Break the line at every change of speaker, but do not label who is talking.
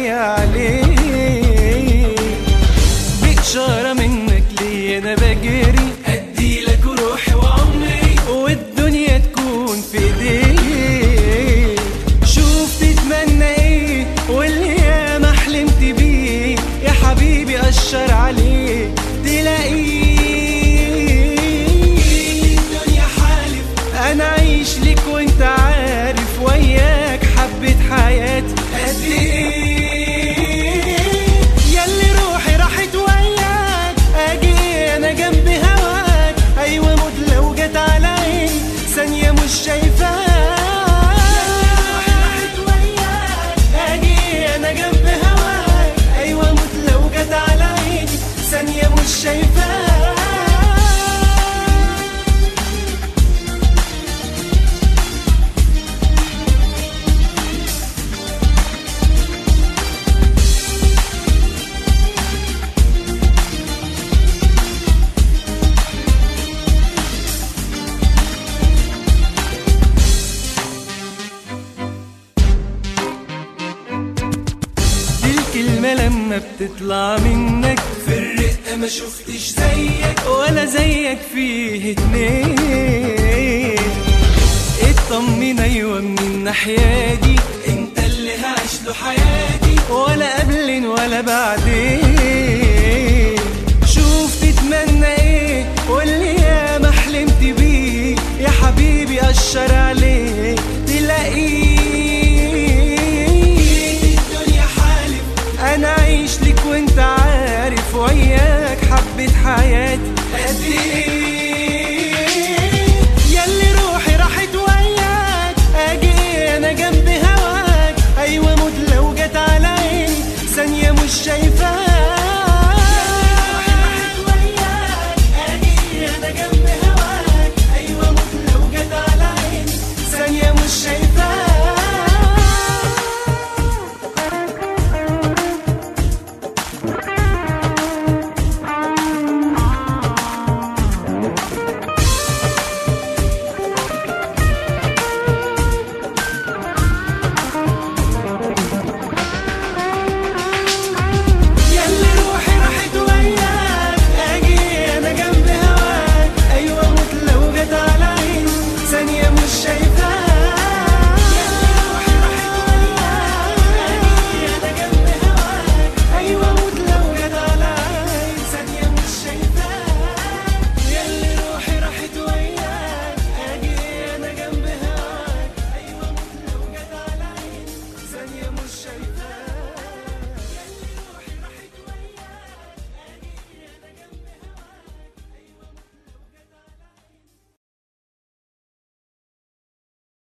عينيا عليك بإشارة منك لي أنا بجري
ادي لك روحي وعمري
والدنيا تكون في ايديك شوف تتمنى ايه واللي ياما حلمت بيه يا حبيبي اشر عليه تلاقيه
الدنيا حالف
انا عايش لك وانت عارف وياك حبة حياتي قد ايه ياللي روحي راحت وياك اجي انا جنب هواك ايوه موت لو جت على عيني ثانية مش شايفاك اجي انا جنب هواك ايوه موت لو جت على عيني ثانية مش شايفاك دي الكلمة لما بتطلع منك
في الرقة ما شفتش زيك
ولا زيك فيه اتنين اطمن ايوه من الناحية دي
انت اللي هعيش له حياتي
ولا قبل ولا بعدين شوف تتمنى ايه واللي ياما حلمت بيه يا حبيبي اشر عليه تلاقيه
الدنيا حالف
انا عايش لك وانت عارف وياك حبة حياتي
قد ايه